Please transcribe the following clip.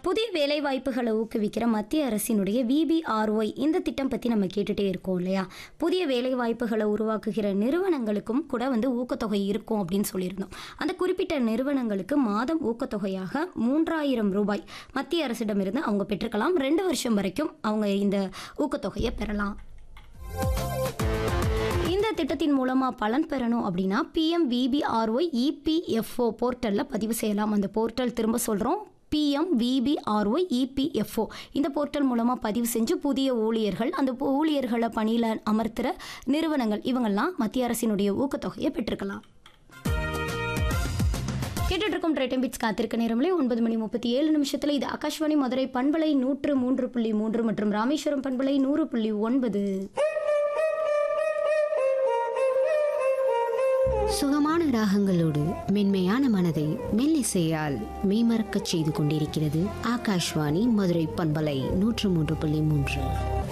புதிய வேலை வாய்ப்புகளை ஊக்குவிக்கிற மத்திய அரசினுடைய விபிஆர்ஒய் இந்த திட்டம் பற்றி நம்ம கேட்டுட்டே இருக்கோம் இல்லையா புதிய வேலை வாய்ப்புகளை உருவாக்குகிற நிறுவனங்களுக்கும் கூட வந்து ஊக்கத்தொகை இருக்கும் அப்படின்னு சொல்லியிருந்தோம் அந்த குறிப்பிட்ட நிறுவனங்களுக்கு மாதம் ஊக்கத்தொகையாக மூன்றாயிரம் ரூபாய் மத்திய அரசிடமிருந்து அவங்க பெற்றுக்கலாம் ரெண்டு வருஷம் வரைக்கும் அவங்க இந்த ஊக்கத்தொகையை பெறலாம் இந்த திட்டத்தின் மூலமாக பலன் பெறணும் அப்படின்னா பிஎம் விபிஆர்ஒய் இபிஎஃப்ஓ போர்ட்டலில் பதிவு செய்யலாம் அந்த போர்ட்டல் திரும்ப சொல்கிறோம் பிஎம் விபிஆர்ஒய் இபிஎஃப்ஓ இந்த போர்ட்டல் மூலமாக பதிவு செஞ்சு புதிய ஊழியர்கள் அந்த பு- ஊழியர்களை பணியில் அமர்த்துகிற நிறுவனங்கள் இவங்கெல்லாம் மத்திய அரசினுடைய ஊக்கத்தொகையை பெற்றுக்கலாம் கேட்டுட்டு இருக்கும் ட்ரைட்டம் பிட்ஸ் காத்திருக்க நேரங்களே ஒன்பது மணி முப்பத்தி ஏழு நிமிஷத்தில் இது ஆகாஷ்வாணி மதுரை பண்பலை நூற்று மூன்று புள்ளி மூன்று மற்றும் ராமேஸ்வரம் பண்பலை நூறு புள்ளி ஒன்பது சுகமான ராகங்களோடு மென்மையான மனதை மெல்லிசையால் மெய்மறக்கச் செய்து கொண்டிருக்கிறது ஆகாஷ்வாணி மதுரை பண்பலை நூற்று மூன்று புள்ளி மூன்று